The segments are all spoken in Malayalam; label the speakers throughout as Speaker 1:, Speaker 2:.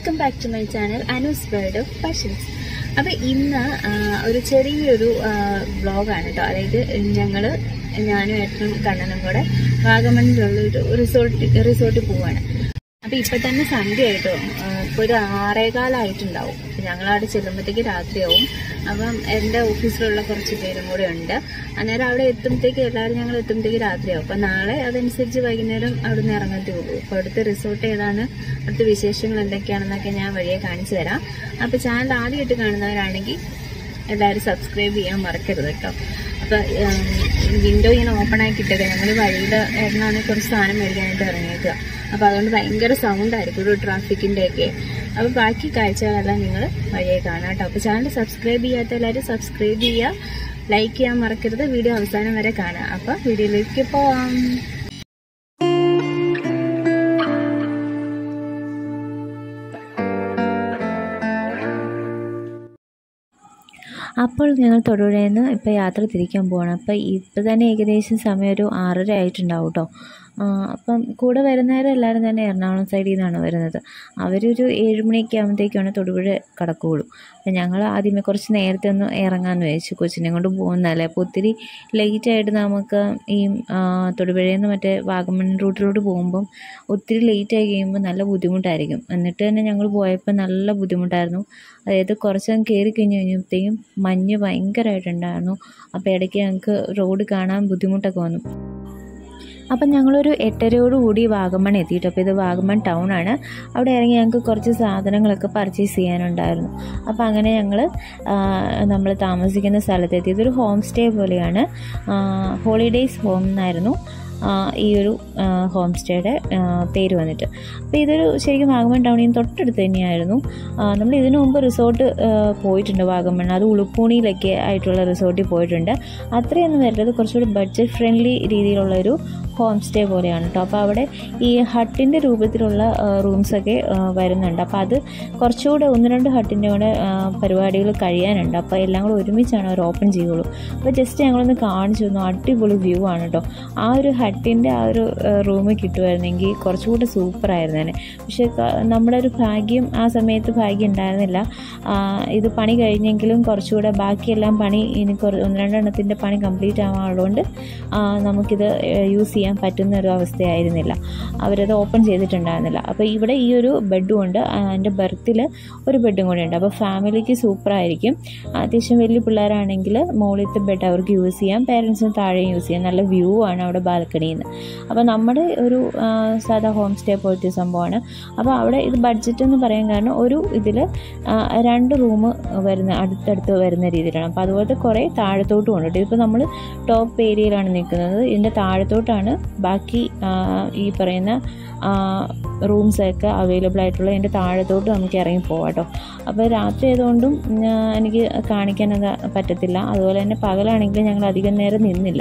Speaker 1: welcome back to my channel Anu's world of fashions അപ്പോൾ ഇന്ന് ആ, ഒരു ചെറിയൊരു വ്ളോഗാണ് കേട്ടോ അതായത് ഞങ്ങൾ ഞാനും ഏട്ടനും കണ്ണനും കൂടെ വാഗമണിലുള്ള ഒരു റിസോർട്ട് റിസോർട്ടിൽ പോവാണ് അപ്പോൾ ഇപ്പം തന്നെ സന്ധ്യ ആയിട്ടോ ഇപ്പോൾ ഒരു ആറേകാലായിട്ടുണ്ടാവും ഞങ്ങളവിടെ ചെല്ലുമ്പോഴത്തേക്ക് രാത്രിയാവും അപ്പം എൻ്റെ ഓഫീസിലുള്ള കുറച്ച് പേരും കൂടെ ഉണ്ട് അന്നേരം അവിടെ എത്തുമ്പോഴത്തേക്ക് എല്ലാവരും ഞങ്ങൾ എത്തുമ്പോഴത്തേക്ക് രാത്രിയാവും അപ്പം നാളെ അതനുസരിച്ച് വൈകുന്നേരം അവിടെ നിന്ന് ഇറങ്ങത്തേ ഉള്ളൂ അപ്പോൾ അവിടുത്തെ റിസോർട്ട് ഏതാണ് അവിടുത്തെ വിശേഷങ്ങൾ എന്തൊക്കെയാണെന്നൊക്കെ ഞാൻ വഴിയെ കാണിച്ചു തരാം അപ്പോൾ ചാനൽ ആദ്യമായിട്ട് കാണുന്നവരാണെങ്കിൽ എല്ലാവരും സബ്സ്ക്രൈബ് ചെയ്യാൻ മറക്കരുത് കേട്ടോ അപ്പോൾ വിൻഡോ ഇങ്ങനെ ഓപ്പൺ ആക്കിയിട്ടൊക്കെ ഞങ്ങൾ വഴിയിൽ ഏട്ടനാണ് കുറച്ച് സാധനം മേടിക്കാനായിട്ട് ഇറങ്ങിയേക്കുക അപ്പോൾ അതുകൊണ്ട് ഭയങ്കര സൗണ്ട് ആയിരിക്കും ഒരു ട്രാഫിക്കിൻ്റെ ഒക്കെ അപ്പോൾ ബാക്കി കാഴ്ചകളെല്ലാം നിങ്ങൾ വഴിയെ കാണാം കേട്ടോ അപ്പോൾ ചാനൽ സബ്സ്ക്രൈബ് ചെയ്യാത്ത എല്ലാവരും സബ്സ്ക്രൈബ് ചെയ്യുക ലൈക്ക് ചെയ്യാൻ മറക്കരുത് വീഡിയോ അവസാനം വരെ കാണുക അപ്പോൾ വീഡിയോയിലേക്ക് പോവാം
Speaker 2: അപ്പോൾ ഞങ്ങൾ തൊടുപുഴയിൽ നിന്ന് ഇപ്പോൾ യാത്ര തിരിക്കാൻ പോവാണ് അപ്പോൾ ഇപ്പോൾ തന്നെ ഏകദേശം സമയം ഒരു ആറര ആയിട്ടുണ്ടാവും കേട്ടോ അപ്പം കൂടെ വരുന്നവരും എല്ലാവരും തന്നെ എറണാകുളം സൈഡിൽ നിന്നാണ് വരുന്നത് അവരൊരു ഏഴ് മണിയൊക്കെ ആകുമ്പോഴത്തേക്കാണ് തൊടുപുഴ കടക്കുകയുള്ളൂ അപ്പം ഞങ്ങൾ ആദ്യമേ കുറച്ച് നേരത്തെ ഒന്ന് ഇറങ്ങാമെന്ന് വിചാരിച്ചു കൊച്ചിനെ കൊണ്ട് പോകുന്നതല്ലേ അപ്പോൾ ഒത്തിരി ലേറ്റായിട്ട് നമുക്ക് ഈ ആ, തൊടുപുഴയിൽ നിന്ന് മറ്റേ വാഗമൺ റൂട്ടിലോട്ട് പോകുമ്പം ഒത്തിരി ലേറ്റായി കഴിയുമ്പോൾ നല്ല ബുദ്ധിമുട്ടായിരിക്കും എന്നിട്ട് തന്നെ ഞങ്ങൾ പോയപ്പോൾ നല്ല ബുദ്ധിമുട്ടായിരുന്നു അതായത് കുറച്ച് കയറി കഴിഞ്ഞ് കഴിഞ്ഞപ്പോഴത്തേക്കും മഞ്ഞ് ഭയങ്കരമായിട്ടുണ്ടായിരുന്നു അപ്പോൾ ഇടയ്ക്ക് ഞങ്ങൾക്ക് റോഡ് കാണാൻ ബുദ്ധിമുട്ടൊക്കെ വന്നു അപ്പം ഞങ്ങളൊരു എട്ടരയോട് കൂടി വാഗമൺ എത്തിയിട്ട് അപ്പോൾ ഇത് വാഗമൺ ടൗൺ ആണ് അവിടെ ഇറങ്ങി ഞങ്ങൾക്ക് കുറച്ച് സാധനങ്ങളൊക്കെ പർച്ചേസ് ചെയ്യാനുണ്ടായിരുന്നു അപ്പോൾ അങ്ങനെ ഞങ്ങൾ നമ്മൾ താമസിക്കുന്ന സ്ഥലത്തെത്തി ഇതൊരു ഹോം സ്റ്റേ പോലെയാണ് ഹോളിഡേയ്സ് ഹോം എന്നായിരുന്നു ആ, ഈ ഒരു ഹോം സ്റ്റേയുടെ പേര് വന്നിട്ട് അപ്പോൾ ഇതൊരു ശരിക്കും വാഗമൺ ടൗണിൽ നിന്ന് തൊട്ടടുത്ത് തന്നെയായിരുന്നു ആ, നമ്മൾ ഇതിനു മുമ്പ് റിസോർട്ട് പോയിട്ടുണ്ട് വാഗമൺ അത് ഉളുപ്പൂണിയിലൊക്കെ ആയിട്ടുള്ള റിസോർട്ടിൽ പോയിട്ടുണ്ട് അത്രയൊന്നും വരരുത് കുറച്ചുകൂടി ബഡ്ജറ്റ് ഫ്രണ്ട്ലി രീതിയിലുള്ളൊരു ഹോം സ്റ്റേ പോലെയാണ് കേട്ടോ അപ്പോൾ അവിടെ ഈ ഹട്ടിൻ്റെ രൂപത്തിലുള്ള റൂംസൊക്കെ വരുന്നുണ്ട് അപ്പോൾ അത് കുറച്ചുകൂടെ ഒന്ന് രണ്ട് ഹട്ടിൻ്റെ കൂടെ പരിപാടികൾ കഴിയാനുണ്ട് അപ്പോൾ എല്ലാം കൂടെ ഒരുമിച്ചാണ് അവർ ഓപ്പൺ ചെയ്യുള്ളൂ അപ്പോൾ ജസ്റ്റ് ഞങ്ങളൊന്ന് കാണിച്ചു തന്നു അടിപൊളി വ്യൂ ആണ് കേട്ടോ ആ ഒരു ഹട്ടിൻ്റെ ആ ഒരു റൂം കിട്ടുമായിരുന്നെങ്കിൽ കുറച്ചുകൂടെ സൂപ്പറായിരുന്നേനെ പക്ഷേ ക- നമ്മുടെ ഒരു ഭാഗ്യം ആ സമയത്ത് ഭാഗ്യം ഉണ്ടായിരുന്നില്ല ആ, ഇത് പണി കഴിഞ്ഞെങ്കിലും കുറച്ചുകൂടെ ബാക്കിയെല്ലാം പണി ഇനി കുറ ഒന്ന് രണ്ടെണ്ണത്തിൻ്റെ പണി കംപ്ലീറ്റ് ആവാനുള്ളതുകൊണ്ട് ആ, നമുക്കിത് യൂസ് ചെയ്യാൻ പറ്റുന്ന ഒരു അവസ്ഥയായിരുന്നില്ല അവരത് ഓപ്പൺ ചെയ്തിട്ടുണ്ടായിരുന്നില്ല അപ്പോൾ ഇവിടെ ഈ ഒരു ബെഡും ഉണ്ട് അതിൻ്റെ ബെർത്തിൽ ഒരു ബെഡും കൂടെ ഉണ്ട് അപ്പോൾ ഫാമിലിക്ക് സൂപ്പറായിരിക്കും അത്യാവശ്യം വലിയ പിള്ളേരാണെങ്കിൽ മുകളിലത്തെ ബെഡ് അവർക്ക് യൂസ് ചെയ്യാം പേരൻസിന് താഴെയും യൂസ് ചെയ്യാം നല്ല വ്യൂ ആണ് അവിടെ ബാൽക്കണിയിൽ നിന്ന് അപ്പോൾ നമ്മുടെ ഒരു ആ, സാധാ ഹോം സ്റ്റേ പോലത്തെ സംഭവമാണ് അപ്പോൾ അവിടെ ഇത് ബഡ്ജറ്റ് എന്ന് പറയാൻ കാരണം ഒരു ഇതിൽ രണ്ട് റൂം വരുന്ന അടുത്തടുത്ത് വരുന്ന രീതിയിലാണ് അപ്പോൾ അതുപോലത്തെ കുറേ താഴത്തോട്ടും ഉണ്ട് കേട്ടോ ഇതിപ്പോൾ നമ്മൾ ടോപ്പ് ഏരിയയിലാണ് നിൽക്കുന്നത് ഇതിൻ്റെ താഴത്തോട്ടാണ് ബാക്കി ആ, ഈ പറയുന്ന റൂംസൊക്കെ അവൈലബിൾ ആയിട്ടുള്ള ഇതിൻ്റെ താഴത്തോട്ട് നമുക്ക് ഇറങ്ങി പോവാം കേട്ടോ അപ്പോൾ രാത്രി ആയതുകൊണ്ടും ഞാൻ എനിക്ക് കാണിക്കാനത് പറ്റത്തില്ല അതുപോലെ തന്നെ പകലാണെങ്കിൽ ഞങ്ങൾ അധികം നേരം നിന്നില്ല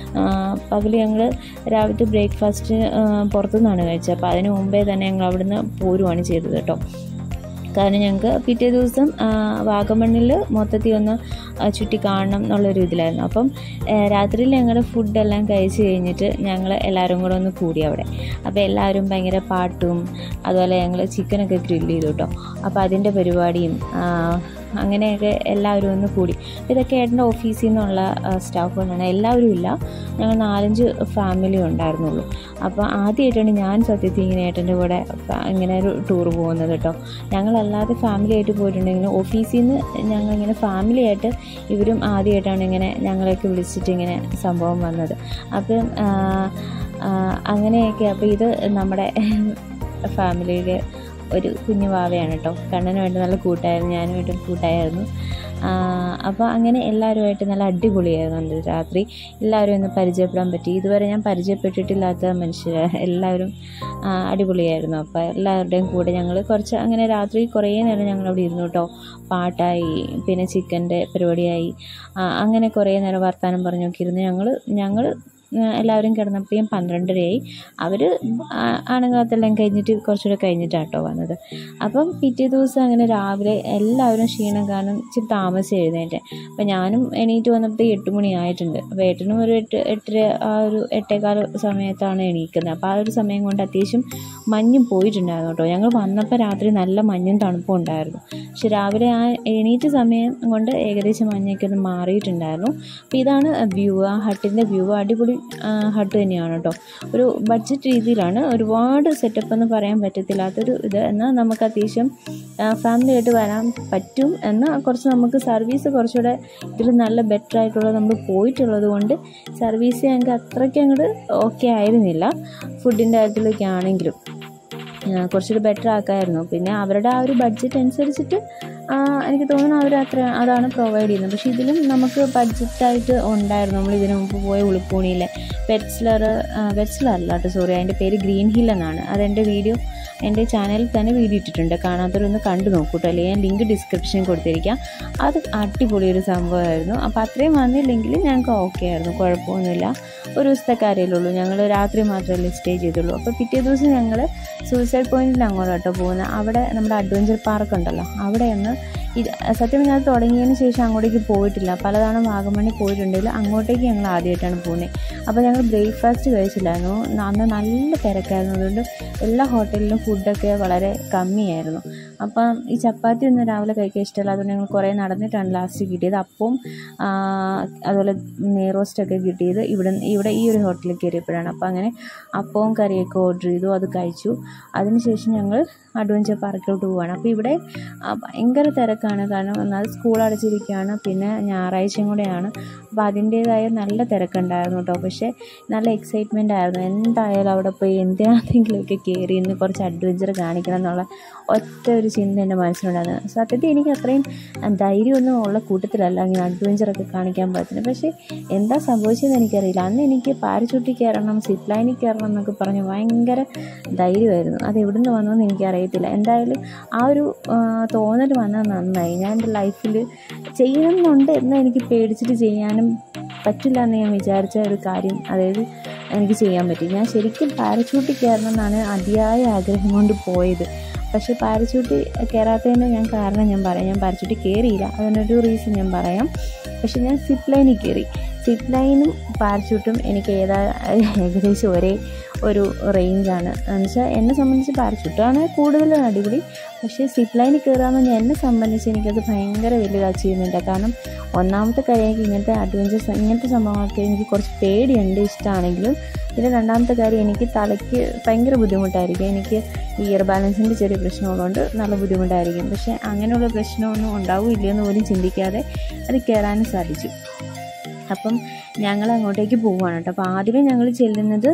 Speaker 2: പകൽ ഞങ്ങൾ രാവിലത്തെ ബ്രേക്ക്ഫാസ്റ്റ് പുറത്തുനിന്നാണ് കഴിച്ചത് അപ്പോൾ അതിന് മുമ്പേ തന്നെ ഞങ്ങൾ അവിടുന്ന് പോരുവാണ് ചെയ്തത് കേട്ടോ കാരണം ഞങ്ങൾക്ക് പിറ്റേ ദിവസം ആ, വാഗമണ്ണിൽ മൊത്തത്തിൽ ഒന്ന് ആ, ചുറ്റി കാണണം എന്നുള്ളൊരു ഇതിലായിരുന്നു അപ്പം ആ, രാത്രിയിൽ ഞങ്ങളുടെ ഫുഡെല്ലാം കഴിച്ച് കഴിഞ്ഞിട്ട് ഞങ്ങൾ എല്ലാവരും കൂടെ ഒന്ന് കൂടി അവിടെ അപ്പോൾ എല്ലാവരും ഭയങ്കര പാട്ടും അതുപോലെ ഞങ്ങൾ ചിക്കനൊക്കെ ഗ്രില്ല് ചെയ്തു കേട്ടോ അപ്പോൾ അതിൻ്റെ പരിപാടിയും ആ, അങ്ങനെയൊക്കെ എല്ലാവരും ഒന്ന് കൂടി അപ്പോൾ ഇതൊക്കെ ഏട്ടൻ്റെ ഓഫീസിൽ നിന്നുള്ള സ്റ്റാഫുകളാണ് എല്ലാവരും ഇല്ല ഞങ്ങൾ നാലഞ്ച് ഫാമിലി ഉണ്ടായിരുന്നുള്ളൂ അപ്പോൾ ആദ്യമായിട്ടാണ് ഞാൻ സത്യത്തിൽ ഇങ്ങനെ ഏട്ടൻ്റെ കൂടെ ഫ- ഇങ്ങനെ ഒരു ടൂർ പോകുന്നത് കേട്ടോ ഞങ്ങളല്ലാതെ ഫാമിലി ആയിട്ട് പോയിട്ടുണ്ടെങ്കിലും ഓഫീസിൽ നിന്ന് ഞങ്ങൾ ഇങ്ങനെ ഫാമിലി ആയിട്ട് ഇവരും ആദ്യമായിട്ടാണ് ഇങ്ങനെ ഞങ്ങളെയൊക്കെ വിളിച്ചിട്ട് ഇങ്ങനെ സംഭവം വന്നത് അപ്പം ആ, ആ, അങ്ങനെയൊക്കെ അപ്പോൾ ഇത് നമ്മുടെ ഫാമിലിയിൽ ഒരു കുഞ്ഞു വാവയാണ് കേട്ടോ കണ്ണനുമായിട്ട് നല്ല കൂട്ടായിരുന്നു ഞാനുമായിട്ട് കൂട്ടായിരുന്നു അപ്പോൾ അങ്ങനെ എല്ലാവരുമായിട്ട് നല്ല അടിപൊളിയായിരുന്നു അന്ന് രാത്രി എല്ലാവരും ഒന്ന് പരിചയപ്പെടാൻ പറ്റി ഇതുവരെ ഞാൻ പരിചയപ്പെട്ടിട്ടില്ലാത്ത മനുഷ്യർ എല്ലാവരും ആ, അടിപൊളിയായിരുന്നു അപ്പോൾ എല്ലാവരുടെയും കൂടെ ഞങ്ങൾ കുറച്ച് അങ്ങനെ രാത്രി കുറേ നേരം ഞങ്ങൾ അവിടെ ഇരുന്നു കേട്ടോ പാട്ടായി പിന്നെ ചിക്കൻ്റെ പരിപാടിയായി ആ, അങ്ങനെ കുറേ നേരം വർത്തമാനം പറഞ്ഞൊക്കെ ഇരുന്ന് ഞങ്ങൾ ഞങ്ങൾ എല്ലാവരും കിടന്നപ്പോഴും പന്ത്രണ്ടരയായി അവർ ആണുങ്ങളത്തെല്ലാം കഴിഞ്ഞിട്ട് കുറച്ചുകൂടെ കഴിഞ്ഞിട്ടാണ് കേട്ടോ വന്നത് അപ്പം പിറ്റേ ദിവസം അങ്ങനെ രാവിലെ എല്ലാവരും ക്ഷീണം കാരണം ഇച്ചിരി താമസിച്ച് എഴുന്നേറ്റ് അപ്പം ഞാനും എണീറ്റ് വന്നപ്പോൾ എട്ട് മണി ആയിട്ടുണ്ട് അപ്പോൾ ഏട്ടനും ഒരു എട്ട് എട്ടര ആ ഒരു എട്ടേകാല സമയത്താണ് എണീക്കുന്നത് അപ്പോൾ ആ ഒരു സമയം കൊണ്ട് അത്യാവശ്യം മഞ്ഞും പോയിട്ടുണ്ടായിരുന്നു കേട്ടോ ഞങ്ങൾ വന്നപ്പോൾ രാത്രി നല്ല മഞ്ഞും തണുപ്പും ഉണ്ടായിരുന്നു പക്ഷെ രാവിലെ ആ എണീറ്റ സമയം കൊണ്ട് ഏകദേശം മഞ്ഞൊക്കെ ഒന്ന് മാറിയിട്ടുണ്ടായിരുന്നു അപ്പോൾ ഇതാണ് വ്യൂ ആ ഹട്ടിൻ്റെ വ്യൂ അടിപൊളി ഹട്ട് തന്നെയാണ് കേട്ടോ ഒരു ബഡ്ജറ്റ് രീതിയിലാണ് ഒരുപാട് സെറ്റപ്പ് എന്ന് പറയാൻ പറ്റത്തില്ലാത്തൊരു ഇത് എന്നാൽ നമുക്ക് അത്യാവശ്യം ഫാമിലി ആയിട്ട് വരാൻ പറ്റും എന്നാൽ കുറച്ച് നമുക്ക് സർവീസ് കുറച്ചുകൂടെ ഇതിൽ നല്ല ബെറ്റർ ആയിട്ടുള്ളത് നമ്മൾ പോയിട്ടുള്ളത് കൊണ്ട് സർവീസ് ഞങ്ങൾക്ക് അത്രയ്ക്ക് അങ്ങോട്ട് ഓക്കെ ആയിരുന്നില്ല ഫുഡിൻ്റെ കാര്യത്തിലൊക്കെ ആണെങ്കിലും കുറച്ചുകൂടി ബെറ്റർ ആക്കായിരുന്നു പിന്നെ അവരുടെ ആ ഒരു ബഡ്ജറ്റ് അനുസരിച്ചിട്ട് എനിക്ക് തോന്നുന്നു അവർ അത്ര അതാണ് പ്രൊവൈഡ് ചെയ്യുന്നത് പക്ഷേ ഇതിലും നമുക്ക് ബഡ്ജറ്റായിട്ട് ഉണ്ടായിരുന്നു നമ്മൾ ഇതിനു മുമ്പ് പോയ ഉളുപ്പൂണിയിലെ വെറ്റ്സ്ലർ വെറ്റ്സ്ലർ അല്ല കേട്ടോ സോറി അതിൻ്റെ പേര് ഗ്രീൻ ഹിൽ എന്നാണ് അതെൻ്റെ വീഡിയോ എൻ്റെ ചാനലിൽ തന്നെ വീഡിയോ ഇട്ടിട്ടുണ്ട് കാണാത്തവരൊന്ന് കണ്ടു നോക്കൂട്ടോ അല്ലെങ്കിൽ ഞാൻ ലിങ്ക് ഡിസ്ക്രിപ്ഷനിൽ കൊടുത്തിരിക്കാം അത് അടിപൊളി ഒരു സംഭവമായിരുന്നു അപ്പോൾ അത്രയും വന്നില്ലെങ്കിൽ ഞങ്ങൾക്ക് ഓക്കെ ആയിരുന്നു കുഴപ്പമൊന്നുമില്ല ഒരു ദിവസത്തെ കാര്യമല്ലുള്ളൂ ഞങ്ങൾ രാത്രി മാത്രമല്ലേ സ്റ്റേ ചെയ്തുള്ളൂ അപ്പോൾ പിറ്റേ ദിവസം ഞങ്ങൾ സൂയിസൈഡ് പോയിന്റിൽ അങ്ങോട്ട് കേട്ടോ പോകുന്നത് അവിടെ നമ്മുടെ അഡ്വഞ്ചർ പാർക്ക് ഉണ്ടല്ലോ അവിടെ ഒന്ന് ഇത് സത്യം പറഞ്ഞാൽ അത് തുടങ്ങിയതിന് ശേഷം അങ്ങോട്ടേക്ക് പോയിട്ടില്ല പലതവണ വാഗമണ്ണി പോയിട്ടുണ്ടെങ്കിൽ അങ്ങോട്ടേക്ക് ഞങ്ങൾ ആദ്യമായിട്ടാണ് പോകുന്നത് അപ്പോൾ ഞങ്ങൾ ബ്രേക്ക്ഫാസ്റ്റ് കഴിച്ചില്ലായിരുന്നു അന്ന് നല്ല തിരക്കായിരുന്നു അതുകൊണ്ട് എല്ലാ ഹോട്ടലിലും ഫുഡൊക്കെ വളരെ കമ്മിയായിരുന്നു അപ്പം ഈ ചപ്പാത്തി ഒന്നും രാവിലെ കഴിക്കാൻ ഇഷ്ടമല്ല അതുകൊണ്ട് ഞങ്ങൾ കുറേ നടന്നിട്ടാണ് ലാസ്റ്റ് കിട്ടിയത് അപ്പവും അതുപോലെ നെയ്റോസ്റ്റൊക്കെ കിട്ടിയത് ഇവിടെ ഇവിടെ ഈ ഒരു ഹോട്ടലിൽ കയറിയപ്പോഴാണ് അപ്പോൾ അങ്ങനെ അപ്പവും കറിയൊക്കെ ഓർഡർ ചെയ്തു അത് കഴിച്ചു അതിനുശേഷം ഞങ്ങൾ അഡ്വഞ്ചർ പാർക്കിലോട്ട് പോവുകയാണ് അപ്പോൾ ഇവിടെ ഭയങ്കര തിരക്കാണ് കാരണം ഒന്നാമത് സ്കൂൾ അടച്ചിരിക്കുകയാണ് പിന്നെ ഞായറാഴ്ചയും കൂടെയാണ് അപ്പോൾ അതിൻ്റേതായ നല്ല തിരക്കുണ്ടായിരുന്നു കേട്ടോ പക്ഷേ നല്ല എക്സൈറ്റ്മെൻ്റ് ആയിരുന്നു എന്തായാലും അവിടെ പോയി എന്തിനാണെങ്കിലുമൊക്കെ കയറി ഇന്ന് കുറച്ച് അഡ്വഞ്ചർ കാണിക്കണം എന്നുള്ള ഒറ്റ ഒരു ചിന്ത എൻ്റെ മനസ്സിലുണ്ടായിരുന്നു സത്യത്തിൽ എനിക്ക് അത്രയും ധൈര്യമൊന്നും ഉള്ള കൂട്ടത്തിലല്ല ഇങ്ങനെ അഡ്വഞ്ചറൊക്കെ കാണിക്കാൻ പറ്റുന്നത് പക്ഷേ എന്താ സംഭവിച്ചതെന്ന് എനിക്കറിയില്ല അന്ന് എനിക്ക് പാരച്ചൂട്ടിൽ കയറണം സിപ്പ് ലൈനിൽ കയറണം എന്നൊക്കെ പറഞ്ഞ് ഭയങ്കര ധൈര്യമായിരുന്നു അത് എവിടെ നിന്ന് വന്നതെന്ന് എനിക്കറിയത്തില്ല എന്തായാലും ആ ഒരു തോന്നൽ വന്നത് നന്നായി ഞാൻ എൻ്റെ ലൈഫിൽ ചെയ്യണമെന്നുണ്ട് എന്ന് എനിക്ക് പേടിച്ചിട്ട് ചെയ്യാനും പറ്റില്ല എന്ന് ഞാൻ വിചാരിച്ച ഒരു കാര്യം അതായത് എനിക്ക് ചെയ്യാൻ പറ്റി ഞാൻ ശരിക്കും പാരച്ചൂട്ടിൽ കയറണം എന്നാണ് അതിയായ ആഗ്രഹം കൊണ്ട് പോയത് പക്ഷേ പാരച്ചൂട്ട് കയറാത്തതിന് ഞാൻ കാരണം ഞാൻ പറയാം ഞാൻ പാരച്ചൂട്ട് കയറിയില്ല അതിനൊരു റീസൺ ഞാൻ പറയാം പക്ഷെ ഞാൻ സിപ്പ് ലൈനിൽ കയറി സിപ്പ് ലൈനും പാരച്ചൂട്ടും എനിക്ക് ഏതാ ഏകദേശം ഒരേ ഒരു റേഞ്ചാണ് എന്ന് വെച്ചാൽ എന്നെ സംബന്ധിച്ച് പാരച്ചൂട്ടാണ് കൂടുതൽ അടിപൊളി പക്ഷേ സിപ്പ് ലൈനിൽ കയറാമെന്ന് പറഞ്ഞാൽ എന്നെ സംബന്ധിച്ച് എനിക്കത് ഭയങ്കര വലിയൊരു അച്ചീവ്മെൻറ്റാണ് കാരണം ഒന്നാമത്തെ കാര്യം എനിക്ക് ഇങ്ങനത്തെ അഡ്വഞ്ചേഴ്സ് ഇങ്ങനത്തെ സംഭവങ്ങളൊക്കെ എനിക്ക് കുറച്ച് പേടിയുണ്ട് ഇഷ്ടമാണെങ്കിലും പിന്നെ രണ്ടാമത്തെ കാര്യം എനിക്ക് തലയ്ക്ക് ഭയങ്കര ബുദ്ധിമുട്ടായിരിക്കും എനിക്ക് ഈ ഇയർ ബാലൻസിൻ്റെ ചെറിയ പ്രശ്നമുള്ളതുകൊണ്ട് നല്ല ബുദ്ധിമുട്ടായിരിക്കും പക്ഷേ അങ്ങനെയുള്ള പ്രശ്നമൊന്നും ഉണ്ടാവില്ല എന്ന് പോലും ചിന്തിക്കാതെ അത് കയറാനും സാധിച്ചു അപ്പം ഞങ്ങൾ അങ്ങോട്ടേക്ക് പോവുകയാണ് കേട്ടോ അപ്പോൾ ആദ്യമേ ഞങ്ങൾ ചെല്ലുന്നത്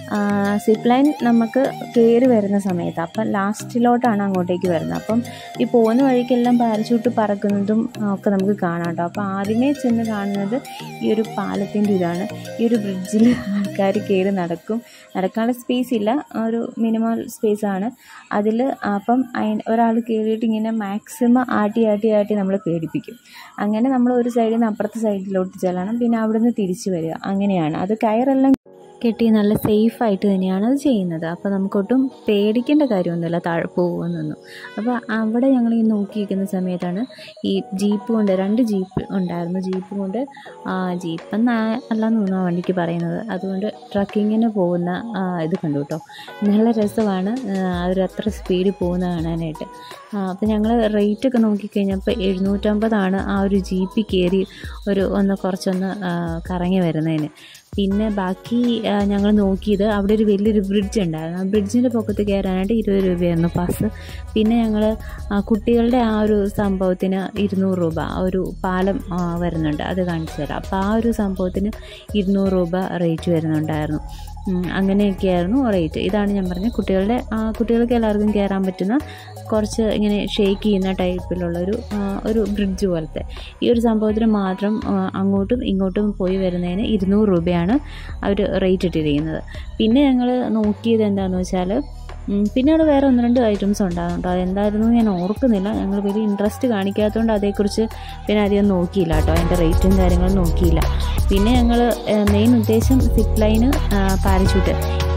Speaker 2: സിപ്പ് ലൈൻ നമുക്ക് കയറി വരുന്ന സമയത്ത് അപ്പം ലാസ്റ്റിലോട്ടാണ് അങ്ങോട്ടേക്ക് വരുന്നത് അപ്പം ഈ പോകുന്ന വഴിക്കെല്ലാം പാരച്ചൂട്ട് പറക്കുന്നതും ഒക്കെ നമുക്ക് കാണാം കേട്ടോ അപ്പോൾ ആദ്യമേ ചെന്ന് കാണുന്നത് ഈ ഒരു പാലത്തിൻ്റെ ഇതാണ് ഈ ഒരു ബ്രിഡ്ജിൽ ആൾക്കാർ കയറി നടക്കും നടക്കാനുള്ള സ്പേസ് ഇല്ല ഒരു മിനിമം സ്പേസാണ് അതിൽ അപ്പം ഒരാൾ കയറിയിട്ട് ഇങ്ങനെ മാക്സിമം ആട്ടി ആട്ടി ആട്ടി നമ്മളെ പേടിപ്പിക്കും അങ്ങനെ നമ്മൾ ഒരു സൈഡിൽ നിന്ന് അപ്പുറത്തെ സൈഡിലോട്ട് ചെല്ലണം പിന്നെ അവിടുന്ന് തിരിച്ചു വരിക അങ്ങനെയാണ് അത് കയറെല്ലാം കെട്ടി നല്ല സേഫായിട്ട് തന്നെയാണ് അത് ചെയ്യുന്നത് അപ്പോൾ നമുക്കൊട്ടും പേടിക്കേണ്ട കാര്യമൊന്നുമില്ല താഴെ പോകുമെന്നൊന്നും അപ്പോൾ അവിടെ ഞങ്ങൾ ഈ നോക്കി നിൽക്കുന്ന സമയത്താണ് ഈ ജീപ്പ് കൊണ്ട് രണ്ട് ജീപ്പ് ഉണ്ടായിരുന്നു ജീപ്പ് കൊണ്ട് ജീപ്പ് എന്നാ അല്ലാന്ന് തോന്നുന്നു ആ വണ്ടിക്ക് പറയുന്നത് അതുകൊണ്ട് ട്രക്കിങ്ങിന് പോകുന്ന ഇത് കണ്ടു കേട്ടോ നല്ല രസമാണ് അവരത്ര സ്പീഡിൽ പോകുന്ന കാണാനായിട്ട് അപ്പോൾ ഞങ്ങൾ റേറ്റൊക്കെ നോക്കിക്കഴിഞ്ഞപ്പോൾ എഴുന്നൂറ്റമ്പതാണ് ആ ഒരു ജീപ്പിൽ കയറി ഒരു ഒന്ന് കുറച്ചൊന്ന് കറങ്ങി വരുന്നതിന് പിന്നെ ബാക്കി ഞങ്ങൾ നോക്കിയത് അവിടെ ഒരു വലിയൊരു ബ്രിഡ്ജ് ഉണ്ടായിരുന്നു ആ ബ്രിഡ്ജിൻ്റെ പൊക്കത്ത് കയറാനായിട്ട് ഇരുപത് രൂപയായിരുന്നു പാസ് പിന്നെ ഞങ്ങൾ കുട്ടികളുടെ ആ ഒരു സംഭവത്തിന് ഇരുന്നൂറ് രൂപ ഒരു പാലം വരുന്നുണ്ട് അത് കാണിച്ചു തരാം അപ്പോൾ ആ ഒരു സംഭവത്തിന് ഇരുന്നൂറ് രൂപ റേറ്റ് വരുന്നുണ്ടായിരുന്നു അങ്ങനെയൊക്കെയായിരുന്നു റേറ്റ് ഇതാണ് ഞാൻ പറഞ്ഞത് കുട്ടികളുടെ കുട്ടികൾക്ക് എല്ലാവർക്കും കയറാൻ പറ്റുന്ന കുറച്ച് ഇങ്ങനെ ഷെയ്ക്ക് ചെയ്യുന്ന ടൈപ്പിലുള്ളൊരു ഒരു ബ്രിഡ്ജ് പോലത്തെ ഈ ഒരു സംഭവത്തിന് മാത്രം അങ്ങോട്ടും ഇങ്ങോട്ടും പോയി വരുന്നതിന് ഇരുന്നൂറ് രൂപയാണ് അവർ റേറ്റ് ഇട്ടിരിക്കുന്നത് പിന്നെ ഞങ്ങൾ നോക്കിയത് എന്താണെന്ന് വെച്ചാൽ ഉം, പിന്നെ അവിടെ വേറെ ഒന്ന് രണ്ട് ഐറ്റംസ് ഉണ്ടായിരുന്നു കേട്ടോ അതെന്തായിരുന്നു ഞാൻ ഓർക്കുന്നില്ല ഞങ്ങൾ വലിയ ഇൻട്രസ്റ്റ് കാണിക്കാത്തതുകൊണ്ട് അതേക്കുറിച്ച് പിന്നെ അധികം നോക്കിയില്ല കേട്ടോ അതിൻ്റെ റേറ്റും കാര്യങ്ങളും നോക്കിയില്ല പിന്നെ ഞങ്ങൾ മെയിൻ ഉദ്ദേശം സിപ്പ് ലൈന് പാരച്യൂട്ട്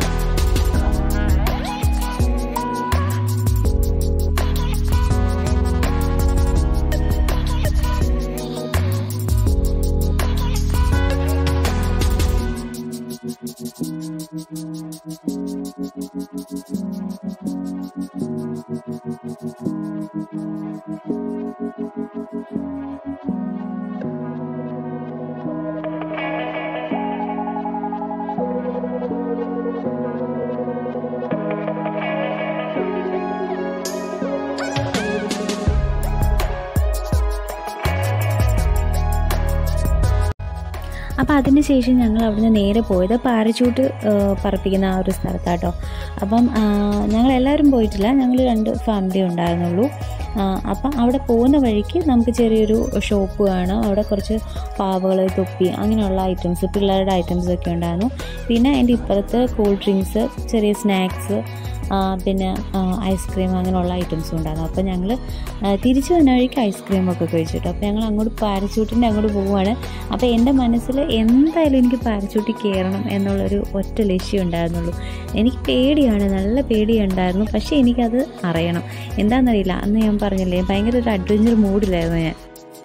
Speaker 2: അപ്പോൾ അതിന് ശേഷം ഞങ്ങൾ അവിടുന്ന് നേരെ പോയത് പാരച്യൂട്ട് പറപ്പിക്കുന്ന ആ ഒരു സ്ഥലത്താട്ടോ അപ്പം ആ, ഞങ്ങൾ എല്ലാവരും പോയിട്ടില്ല ഞങ്ങൾ രണ്ട് ഫാമിലി ഉണ്ടായിരുന്നുള്ളൂ ആ, അപ്പം അവിടെ പോകുന്ന വഴിക്ക് നമുക്ക് ചെറിയൊരു ഷോപ്പ് കാണാം അവിടെ കുറച്ച് പാവകൾ തൊപ്പി അങ്ങനെയുള്ള ഐറ്റംസ് പിള്ളേരുടെ ഐറ്റംസ് ഒക്കെ ഉണ്ടായിരുന്നു പിന്നെ അതിൻ്റെ ഇപ്പുറത്ത് കൂൾ ഡ്രിങ്ക്സ് ചെറിയ സ്നാക്സ് പിന്നെ ഐസ്ക്രീം അങ്ങനെയുള്ള ഐറ്റംസും ഉണ്ടായിരുന്നു അപ്പോൾ ഞങ്ങൾ തിരിച്ചു വന്ന വഴിക്ക് ഐസ്ക്രീമൊക്കെ കഴിച്ചിട്ടു അപ്പോൾ ഞങ്ങൾ അങ്ങോട്ട് പാരച്യൂട്ടിൻ്റെ അങ്ങോട്ട് പോവുകയാണ് അപ്പോൾ എൻ്റെ മനസ്സിൽ എന്തായാലും എനിക്ക് പാരച്യൂട്ടിൽ കയറണം എന്നുള്ളൊരു ഒറ്റ ലക്ഷ്യം ഉണ്ടായിരുന്നുള്ളൂ എനിക്ക് പേടിയാണ് നല്ല പേടിയുണ്ടായിരുന്നു പക്ഷേ എനിക്കത് അറിയണം എന്താണെന്നറിയില്ല അന്ന് ഞാൻ പറഞ്ഞില്ലേ ഭയങ്കര ഒരു അഡ്വഞ്ചർ മൂഡിലായിരുന്നു ഞാൻ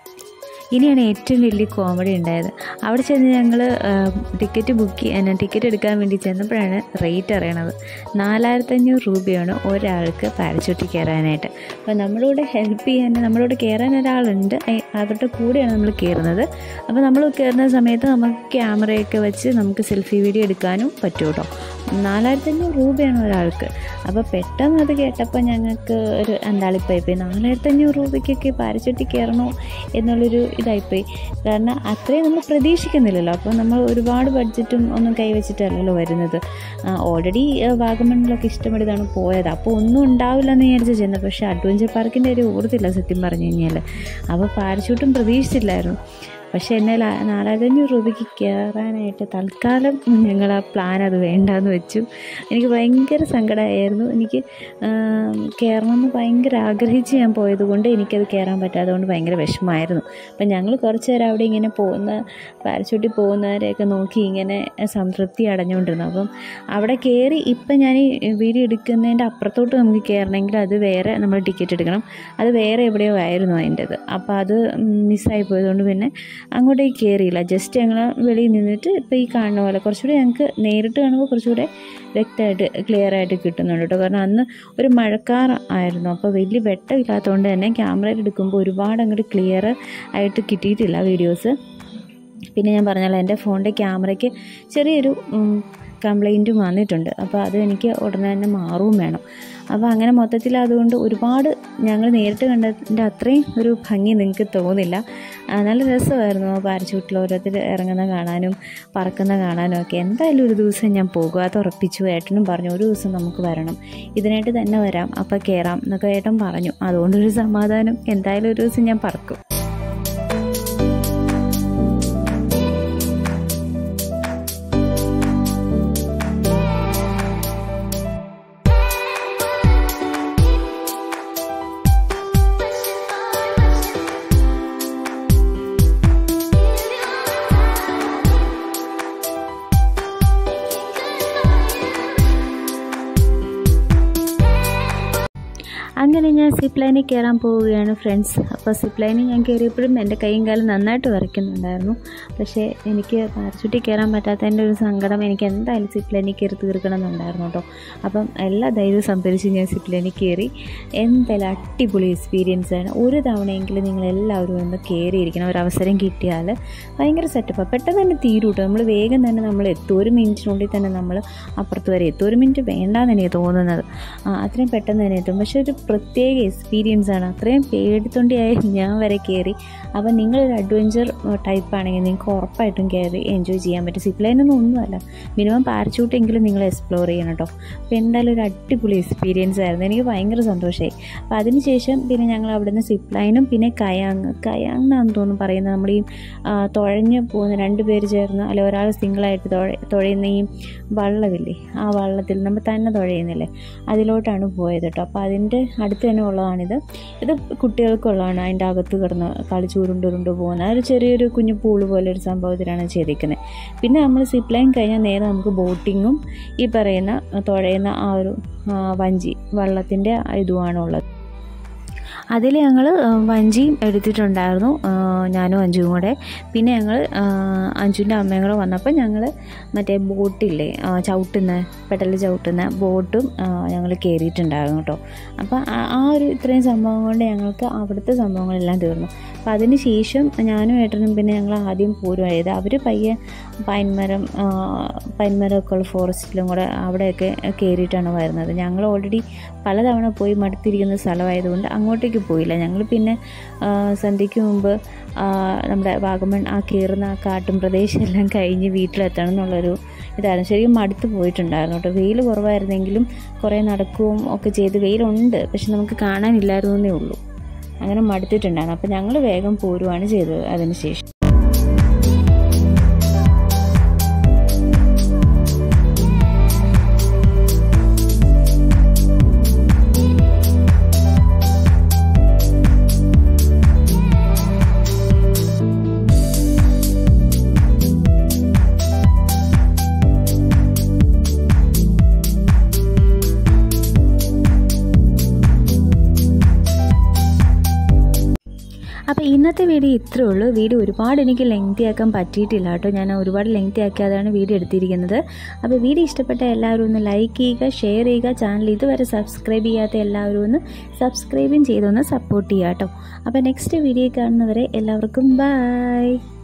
Speaker 2: ഇനിയാണ് ഏറ്റവും വലിയ കോമഡി ഉണ്ടായത് അവിടെ ചെന്ന് ഞങ്ങൾ ടിക്കറ്റ് ബുക്ക് ചെയ്യാൻ ടിക്കറ്റ് എടുക്കാൻ വേണ്ടി ചെന്നപ്പോഴാണ് റേറ്റ് അറിയണത് നാലായിരത്തഞ്ഞൂറ് രൂപയാണ് ഒരാൾക്ക് പാരച്യൂട്ടിൽ കയറാനായിട്ട് അപ്പോൾ നമ്മളോട് ഹെൽപ്പ് ചെയ്യാൻ നമ്മളോട് കയറാൻ ഒരാളുണ്ട് അയ്- അവരുടെ കൂടെയാണ് നമ്മൾ കയറുന്നത് അപ്പോൾ നമ്മൾ കയറുന്ന സമയത്ത് നമുക്ക് ക്യാമറയൊക്കെ വെച്ച് നമുക്ക് സെൽഫി വീഡിയോ എടുക്കാനും പറ്റും കേട്ടോ നാലായിരത്തഞ്ഞൂറ് രൂപയാണ് ഒരാൾക്ക് അപ്പോൾ പെട്ടെന്ന് അത് കേട്ടപ്പോൾ ഞങ്ങൾക്ക് ഒരു അന്താളിപ്പായിപ്പോയി നാലായിരത്തഞ്ഞൂറ് രൂപയ്ക്കൊക്കെ പാരച്യൂട്ടിൽ കയറണോ എന്നുള്ളൊരു ഇതായിപ്പോയി കാരണം അത്രയും നമ്മൾ പ്രതീക്ഷിക്കുന്നില്ലല്ലോ അപ്പോൾ നമ്മൾ ഒരുപാട് ബഡ്ജറ്റും ഒന്നും കൈവച്ചിട്ടല്ലല്ലോ വരുന്നത് ഓൾറെഡി വാഗമണ്ണിലൊക്കെ ഇഷ്ടപ്പെടുന്നതാണ് പോയത് അപ്പോൾ ഒന്നും ഉണ്ടാവില്ല എന്ന് വിചാരിച്ച് ചെന്നത് പക്ഷേ അഡ്വഞ്ചർ പാർക്കിൻ്റെ ഒരു ഓർത്തില്ല സത്യം പറഞ്ഞു കഴിഞ്ഞാൽ അപ്പോൾ പാരച്യൂട്ടും പ്രതീക്ഷിച്ചില്ലായിരുന്നു പക്ഷേ എന്നാൽ ആ നാലായിരത്തഞ്ഞൂറ് രൂപയ്ക്ക് കയറാനായിട്ട് തൽക്കാലം ഞങ്ങൾ ആ പ്ലാൻ അത് വേണ്ടാന്ന് വെച്ചു എനിക്ക് ഭയങ്കര സങ്കടമായിരുന്നു എനിക്ക് ആം, കയറണമെന്ന് ഭയങ്കര ആഗ്രഹിച്ച് ഞാൻ പോയത് കൊണ്ട് എനിക്കത് കയറാൻ പറ്റാത്തതുകൊണ്ട് ഭയങ്കര വിഷമമായിരുന്നു അപ്പം ഞങ്ങൾ കുറച്ച് നേരം അവിടെ ഇങ്ങനെ പോകുന്ന പാരച്ചൂട്ടിൽ പോകുന്നവരെയൊക്കെ നോക്കി ഇങ്ങനെ സംതൃപ്തി അടഞ്ഞുകൊണ്ടിരുന്നു അപ്പം അവിടെ കയറി ഇപ്പം ഞാൻ ഈ വീഡിയോ എടുക്കുന്നതിൻ്റെ അപ്പുറത്തോട്ട് നമുക്ക് കയറണമെങ്കിൽ അത് വേറെ നമ്മൾ ടിക്കറ്റ് എടുക്കണം അത് വേറെ എവിടെയോ ആയിരുന്നു അതിൻ്റെത് അപ്പോൾ അത് മിസ്സായി പോയതുകൊണ്ട് പിന്നെ അങ്ങോട്ടേക്ക് കയറിയില്ല ജസ്റ്റ് ഞങ്ങൾ വെളിയിൽ നിന്നിട്ട് ഇപ്പോൾ ഈ കാണുന്ന പോലെ കുറച്ചുകൂടി ഞങ്ങൾക്ക് നേരിട്ട് കാണുമ്പോൾ കുറച്ചുകൂടെ വ്യക്തമായിട്ട് ക്ലിയർ ആയിട്ട് കിട്ടുന്നുണ്ട് കേട്ടോ കാരണം അന്ന് ഒരു മഴക്കാർ ആയിരുന്നു അപ്പോൾ വലിയ വെട്ടമില്ലാത്തതുകൊണ്ട് തന്നെ ക്യാമറയിൽ എടുക്കുമ്പോൾ ഒരുപാട് അങ്ങോട്ട് ക്ലിയർ ആയിട്ട് കിട്ടിയിട്ടില്ല വീഡിയോസ് പിന്നെ ഞാൻ പറഞ്ഞല്ലോ എൻ്റെ ഫോണിൻ്റെ ക്യാമറയ്ക്ക് ചെറിയൊരു കംപ്ലൈൻറ്റും വന്നിട്ടുണ്ട് അപ്പോൾ അത് എനിക്ക് ഉടനെ തന്നെ മാറുകയും വേണം അപ്പോൾ അങ്ങനെ മൊത്തത്തിൽ അതുകൊണ്ട് ഒരുപാട് ഞങ്ങൾ നേരിട്ട് കണ്ടതിൻ്റെ അത്രയും ഒരു ഭംഗി നിങ്ങൾക്ക് തോന്നില്ല ആ, നല്ല രസമായിരുന്നു പാരച്ചൂട്ടിൽ ഓരോരുത്തർ ഇറങ്ങുന്ന കാണാനും പറക്കുന്ന കാണാനും ഒക്കെ എന്തായാലും ഒരു ദിവസം ഞാൻ പോകും അത് ഉറപ്പിച്ചു ഏട്ടനും പറഞ്ഞു ഒരു ദിവസം നമുക്ക് വരണം ഇതിനായിട്ട് തന്നെ വരാം അപ്പോൾ കയറാം എന്നൊക്കെ ഏട്ടൻ പറഞ്ഞു അതുകൊണ്ടൊരു സമാധാനം എന്തായാലും ഒരു ദിവസം ഞാൻ പറക്കും അങ്ങനെ ഞാൻ സിപ്പ് ലൈനിൽ കയറാൻ പോവുകയാണ് ഫ്രണ്ട്സ് അപ്പോൾ സിപ്പ് ലൈനിൽ ഞാൻ കയറിയപ്പോഴും എൻ്റെ കൈയും കാലും നന്നായിട്ട് വരയ്ക്കുന്നുണ്ടായിരുന്നു പക്ഷേ എനിക്ക് പാരച്ചൂട്ടിൽ കയറാൻ പറ്റാത്തതിൻ്റെ ഒരു സങ്കടം എനിക്ക് എന്തായാലും സിപ്പ് ലൈനിൽ കയറി തീർക്കണം എന്നുണ്ടായിരുന്നു കേട്ടോ അപ്പം എല്ലാ ധൈര്യവും സംഭരിച്ച് ഞാൻ സിപ്പ് ലൈനിൽ കയറി എന്തായാലും അടിപൊളി എക്സ്പീരിയൻസ് ആണ് ഒരു തവണയെങ്കിലും നിങ്ങൾ എല്ലാവരും ഒന്ന് കയറിയിരിക്കണം ഒരു അവസരം കിട്ടിയാൽ ഭയങ്കര സെറ്റപ്പാണ് പെട്ടെന്ന് തന്നെ തീരും കേട്ടോ നമ്മൾ വേഗം തന്നെ നമ്മൾ എത്തും ഒരു മിനിറ്റിനുള്ളിൽ തന്നെ നമ്മൾ അപ്പുറത്ത് വരെ എത്തും ഒരു മിനിറ്റ് വേണ്ടാന്ന് എനിക്ക് തോന്നുന്നത് ആ, അത്രയും പെട്ടെന്ന് തന്നെ എത്തും പക്ഷെ ഒരു പ്രത്യേക എക്സ്പീരിയൻസ് ആണ് അത്രയും പേടിത്തൊണ്ടിയായി ഞാൻ വരെ കയറി അപ്പോൾ നിങ്ങളൊരു അഡ്വഞ്ചർ ടൈപ്പ് ആണെങ്കിൽ നിങ്ങൾക്ക് ഉറപ്പായിട്ടും കയറി എൻജോയ് ചെയ്യാൻ പറ്റും സിപ്പ് ലൈനൊന്നും ഒന്നുമല്ല മിനിമം പാരച്യൂട്ടെങ്കിലും നിങ്ങൾ എക്സ്പ്ലോർ ചെയ്യണം കേട്ടോ അപ്പോൾ എന്തായാലും ഒരു അടിപൊളി എക്സ്പീരിയൻസ് ആയിരുന്നു എനിക്ക് ഭയങ്കര സന്തോഷമായി അപ്പോൾ അതിനുശേഷം പിന്നെ ഞങ്ങൾ അവിടുന്ന് സിപ്പ് ലൈനും പിന്നെ കയാങ് കയാങ് എന്നാണെന്ന് തോന്നുന്നു പറയുന്നത് നമ്മൾ ഈ ആ, തുഴഞ്ഞ് പോകുന്ന രണ്ട് പേര് ചേർന്ന് അല്ലെ ഒരാൾ സിംഗിളായിട്ട് തുഴ തുഴയുന്ന ഈ വള്ളമില്ലേ ആ വള്ളത്തിൽ നമ്മൾ തന്നെ തുഴയുന്നില്ലേ അതിലോട്ടാണ് പോയത് കേട്ടോ അപ്പോൾ അതിൻ്റെ അടുത്ത് തന്നെ ഉള്ളതാണിത് ഇത് കുട്ടികൾക്കുള്ളതാണ് അതിൻ്റെ അകത്ത് കിടന്ന് കളിച്ച് ഉരുണ്ടുരുണ്ട് പോകുന്ന ഒരു ചെറിയൊരു കുഞ്ഞു പൂള് പോലെ ഒരു സംഭവത്തിലാണ് ചെയ്തിരിക്കുന്നത് പിന്നെ നമ്മൾ സിപ്പ് ലൈൻ കഴിഞ്ഞാൽ നേരെ നമുക്ക് ബോട്ടിങ്ങും ഈ പറയുന്ന തുഴയുന്ന ആ ഒരു ആ, വഞ്ചി വള്ളത്തിൻ്റെ ഇതുമാണുള്ളത് അതിൽ ഞങ്ങൾ വഞ്ചിയും എടുത്തിട്ടുണ്ടായിരുന്നു ആ, ഞാനും അഞ്ചും കൂടെ പിന്നെ ഞങ്ങൾ അഞ്ചുവിൻ്റെ അമ്മയും കൂടെ വന്നപ്പോൾ ഞങ്ങൾ മറ്റേ ബോട്ടില്ലേ ആ, ചവിട്ടുന്ന പെടൽ ചവിട്ടുന്ന ബോട്ടും ഞങ്ങൾ കയറിയിട്ടുണ്ടായിരുന്നു കേട്ടോ അപ്പോൾ ആ- ആ ഒരു ഇത്രയും സംഭവം കൊണ്ട് ഞങ്ങൾക്ക് അവിടുത്തെ സംഭവങ്ങളെല്ലാം തീർന്നു അപ്പോൾ അതിന് ശേഷം ഞാനും ഏട്ടനും പിന്നെ ഞങ്ങൾ ആദ്യം പോരുമായത് അവർ പയ്യെ പൈൻമരം ആ, പൈൻമരമൊക്കെ ഉള്ള ഫോറസ്റ്റിലും കൂടെ അവിടെയൊക്കെ കയറിയിട്ടാണ് വരുന്നത് ഞങ്ങൾ ഓൾറെഡി പലതവണ പോയി മടുത്തിരിക്കുന്ന സ്ഥലമായതുകൊണ്ട് അങ്ങോട്ടേക്ക് പോയില്ല ഞങ്ങൾ പിന്നെ ആ, സന്ധ്യയ്ക്ക് മുമ്പ് ആ, നമ്മുടെ വാഗമൺ ആ കയറുന്ന ആ കാട്ടും പ്രദേശം എല്ലാം കഴിഞ്ഞ് വീട്ടിലെത്തണം എന്നുള്ളൊരു ഇതായിരുന്നു ശരിക്കും മടുത്ത് പോയിട്ടുണ്ടായിരുന്നു കേട്ടോ വെയിൽ കുറവായിരുന്നെങ്കിലും കുറേ നടക്കുകയും ഒക്കെ ചെയ്ത് വെയിലുണ്ട് പക്ഷെ നമുക്ക് കാണാനില്ലായിരുന്നു എന്നേ ഉള്ളൂ അങ്ങനെ മടുത്തിട്ടുണ്ടായിരുന്നു അപ്പോൾ ഞങ്ങൾ വേഗം പോരുവാണ് ചെയ്തത് അതിന് ശേഷം അപ്പോൾ ഇന്നത്തെ വീഡിയോ ഇത്രേ ഉള്ളൂ വീഡിയോ ഒരുപാട് എനിക്ക് ലെങ്തി ആക്കാൻ പറ്റിയിട്ടില്ല കേട്ടോ ഞാൻ ഒരുപാട് ലെങ്തി ആക്കിയതാണ് വീഡിയോ എടുത്തിരിക്കുന്നത് അപ്പോൾ വീഡിയോ ഇഷ്ടപ്പെട്ട എല്ലാവരും ഒന്ന് ലൈക്ക് ചെയ്യുക ഷെയർ ചെയ്യുക ചാനൽ ഇതുവരെ സബ്സ്ക്രൈബ് ചെയ്യാത്ത എല്ലാവരും ഒന്ന് സബ്സ്ക്രൈബും ചെയ്തൊന്ന് സപ്പോർട്ട് ചെയ്യുക കേട്ടോ അപ്പോൾ നെക്സ്റ്റ് വീഡിയോ കാണുന്നവരെ എല്ലാവർക്കും ബൈ